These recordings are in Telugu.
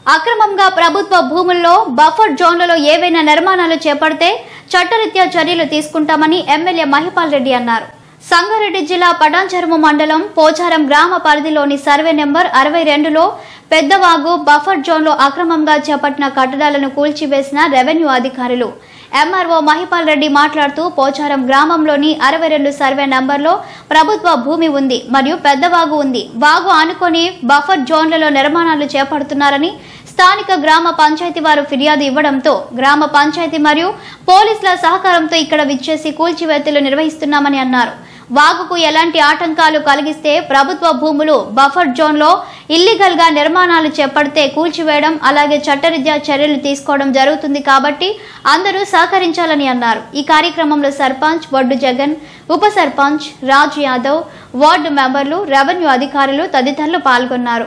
అక్రమంగా ప్రభుత్వ భూముల్లో బఫర్ జోన్లలో ఏవైనా నిర్మాణాలు చేపడితే చట్టరీత్యా చర్యలు తీసుకుంటామని ఎమ్మెల్యే మహిపాల్ రెడ్డి అన్నారు సంగారెడ్డి జిల్లా పటాన్చెరువు మండలం పోచారం గ్రామ పరిధిలోని సర్వే నెంబర్ అరవై రెండులో పెద్దవాగు బఫర్ జోన్లో అక్రమంగా చేపట్టిన కట్టడాలను కూల్చివేసిన రెవెన్యూ అధికారులు ఎంఆర్ఓ మహిపాల్ రెడ్డి మాట్లాడుతూ పోచారం గ్రామంలోని అరవై రెండు సర్వే నంబర్లో ప్రభుత్వ భూమి ఉంది మరియు పెద్దవాగు ఉంది వాగు ఆనుకొని బఫర్ జోన్లలో నిర్మాణాలు చేపడుతున్నారని స్థానిక గ్రామ పంచాయతీ వారు ఫిర్యాదు ఇవ్వడంతో గ్రామ పంచాయతీ మరియు పోలీసుల సహకారంతో ఇక్కడ విచ్చేసి కూల్చివేతలు నిర్వహిస్తున్నామని అన్నారు వాగుకు ఎలాంటి ఆటంకాలు కలిగిస్తే ప్రభుత్వ భూములు బఫర్ జోన్లో ఇల్లీగల్ గా నిర్మాణాలు చేపడితే కూల్చివేయడం అలాగే చట్టరీత్యా చర్యలు తీసుకోవడం జరుగుతుంది కాబట్టి అందరూ సహకరించాలని అన్నారు ఈ కార్యక్రమంలో సర్పంచ్ బొడ్డు జగన్ ఉప సర్పంచ్ రాజ్ యాదవ్ వార్డు మెంబర్లు రెవెన్యూ అధికారులు తదితరులు పాల్గొన్నారు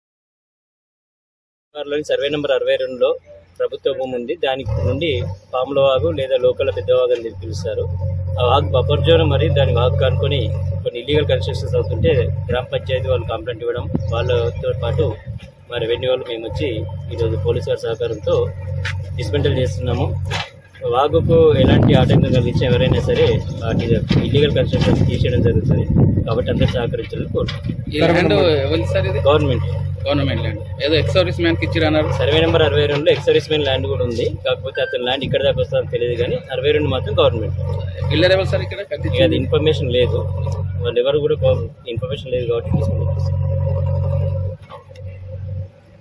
లోని సర్వే నెంబర్ అరవై రెండులో ప్రభుత్వ భూమి ఉంది దానికి నుండి పాముల వాగు లేదా లోకల్ పెద్ద వాగు అని పిలుస్తారు ఆ వాగు బఫర్ జోన్ మరి దాని వాగు కనుకొని కొన్ని ఇల్లీగల్ కన్స్ట్రక్షన్స్ అవుతుంటే గ్రామ పంచాయతీ వాళ్ళు కంప్లైంట్ ఇవ్వడం వాళ్ళతో పాటు మా రెవెన్యూ వాళ్ళు మేము వచ్చి ఈరోజు పోలీసు వారి సహకారంతో డిస్మెంటల్ చేస్తున్నాము వాగుకు ఎలాంటి ఆటంకం కలిగించిన ఎవరైనా సరే వాటి ఇల్లీగల్ కన్స్ట్రక్షన్స్ తీసేయడం జరుగుతుంది కాబట్టి అందరూ సహకరించాలని కోరుతున్నాం ఈ ల్యాండ్ ఎవరి సార్ ఇది గవర్నమెంట్ గవర్నమెంట్ ల్యాండ్ ఏదో ఎక్స్ సర్వీస్ మ్యాన్ కి ఇచ్చిరన్నారు సర్వే నెంబర్ అరవై రెండులో ఎక్సర్వీస్ మెయిన్ ల్యాండ్ కూడా ఉంది కాకపోతే అతని ల్యాండ్ ఇక్కడ దాకా వస్తుందో తెలియదు కానీ అరవై రెండు మాత్రం గవర్నమెంట్ బిల్డర్ ఎవరు సార్ ఇక్కడ ఇక అది ఇన్ఫర్మేషన్ లేదు వాళ్ళు ఎవరు కూడా ఇన్ఫర్మేషన్ లేదు కాబట్టి తీసుకుంటారు